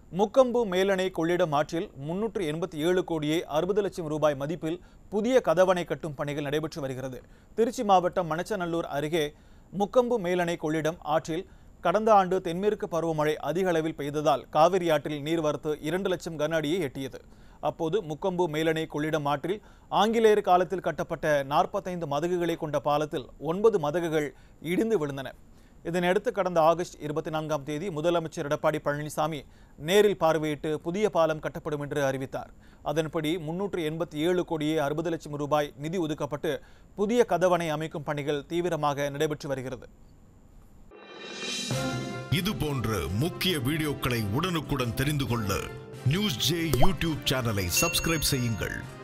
முக்கம்பு மேலணை கொள்ளிடம் ஆற்றில் முன்னூற்று எண்பத்தி ஏழு கோடியே அறுபது லட்சம் ரூபாய் மதிப்பில் புதிய கதவணை கட்டும் பணிகள் நடைபெற்று வருகிறது திருச்சி மாவட்டம் மணச்சநல்லூர் அருகே முக்கம்பு மேலணை கொள்ளிடம் ஆற்றில் கடந்த ஆண்டு தென்மேற்கு பருவமழை அதிக அளவில் பெய்ததால் காவிரி ஆற்றில் நீர்வரத்து இரண்டு லட்சம் கன அடியை எட்டியது அப்போது முக்கொம்பு மேலணை கொள்ளிடம் ஆற்றில் ஆங்கிலேயர் காலத்தில் கட்டப்பட்ட நாற்பத்தைந்து மதகுகளை கொண்ட பாலத்தில் ஒன்பது மதகுகள் இடிந்து விழுந்தன இதனையடுத்து கடந்த ஆகஸ்ட் இருபத்தி நான்காம் தேதி முதலமைச்சர் எடப்பாடி பழனிசாமி நேரில் பார்வையிட்டு புதிய பாலம் கட்டப்படும் என்று அறிவித்தார் அதன்படி முன்னூற்று எண்பத்தி ஏழு கோடியே அறுபது லட்சம் ரூபாய் நிதி ஒதுக்கப்பட்டு புதிய கதவணை அமைக்கும் பணிகள் தீவிரமாக நடைபெற்று வருகிறது இது போன்ற முக்கிய வீடியோக்களை உடனுக்குடன் தெரிந்து கொள்ள நியூஸ் ஜே யூடியூப் சேனலை சப்ஸ்கிரைப் செய்யுங்கள்